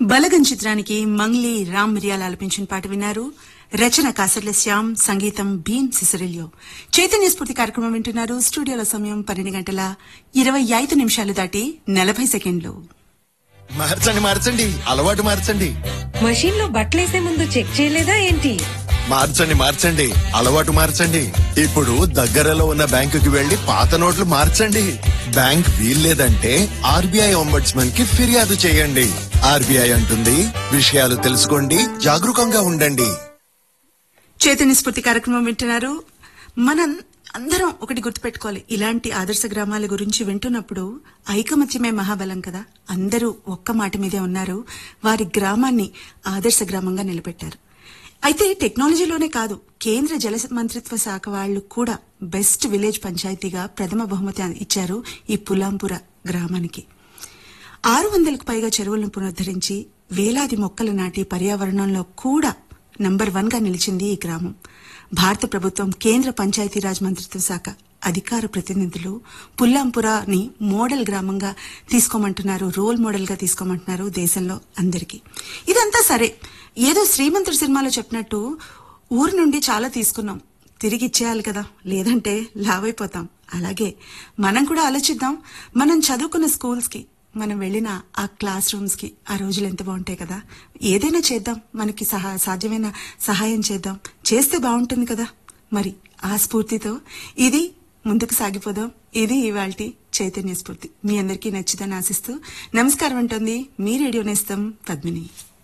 బలగం చిత్రానికి మంగ్లీ రామ్ మిరియాల ఆలపించిన పాట విన్నారు రచన కాసర్ల శ్యామ్ సంగీతం భీమ్ సిసరిలియో చైతన్య స్ఫూర్తి కార్యక్రమం వింటున్నారు స్టూడియోల సమయం పన్నెండు గంటల ఇరవై ఐదు నిమిషాలు దాటి నలభై సెకండ్లు మార్చండి మార్చండి అలవాటు మార్చండి మషీన్ లో బట్టలేసే ముందు చెక్ చేయలేదా ఏంటి మార్చండి మార్చండి అలవాటు మార్చండి ఇప్పుడు దగ్గరలో ఉన్న బ్యాంకుకి వెళ్లి పాత నోట్లు మార్చండి బ్యాంక్ వీల్లేదంటే ఆర్బీఐ ఒంబడ్స్మన్ కి ఫిర్యాదు చేయండి ఆర్బీఐ అంటుంది విషయాలు తెలుసుకోండి జాగరూకంగా ఉండండి చైతన్య స్ఫూర్తి కార్యక్రమం వింటున్నారు మనం అందరం ఒకటి గుర్తుపెట్టుకోవాలి ఇలాంటి ఆదర్శ గ్రామాల గురించి వింటున్నప్పుడు ఐకమత్యమే మహాబలం కదా అందరూ ఒక్క మాట మీదే ఉన్నారు వారి గ్రామాన్ని ఆదర్శ గ్రామంగా నిలబెట్టారు అయితే టెక్నాలజీలోనే కాదు కేంద్ర జల మంత్రిత్వ శాఖ వాళ్ళు కూడా బెస్ట్ విలేజ్ పంచాయతీగా ప్రథమ బహుమతి ఇచ్చారు ఈ పులాంపుర గ్రామానికి ఆరు వందలకు పైగా చెరువులను పునరుద్ధరించి వేలాది మొక్కలు నాటి పర్యావరణంలో కూడా నంబర్ వన్ గా నిలిచింది ఈ గ్రామం భారత ప్రభుత్వం కేంద్ర పంచాయతీరాజ్ మంత్రిత్వ శాఖ అధికార ప్రతినిధులు పుల్లాంపురాని మోడల్ గ్రామంగా తీసుకోమంటున్నారు రోల్ మోడల్ గా తీసుకోమంటున్నారు దేశంలో అందరికీ ఇదంతా సరే ఏదో శ్రీమంతుడు సినిమాలో చెప్పినట్టు ఊరు నుండి చాలా తీసుకున్నాం తిరిగి ఇచ్చేయాలి కదా లేదంటే లావైపోతాం అలాగే మనం కూడా ఆలోచిద్దాం మనం చదువుకున్న స్కూల్స్ కి మనం వెళ్ళిన ఆ క్లాస్ రూమ్స్ కి ఆ రోజులు ఎంత బాగుంటాయి కదా ఏదైనా చేద్దాం మనకి సహా సాధ్యమైన సహాయం చేద్దాం చేస్తే బాగుంటుంది కదా మరి ఆ స్ఫూర్తితో ఇది ముందుకు సాగిపోదాం ఇది ఇవాల్టి చైతన్య స్ఫూర్తి మీ అందరికీ నచ్చుదని ఆశిస్తూ నమస్కారం అంటుంది మీ రేడియో నేస్తం పద్మిని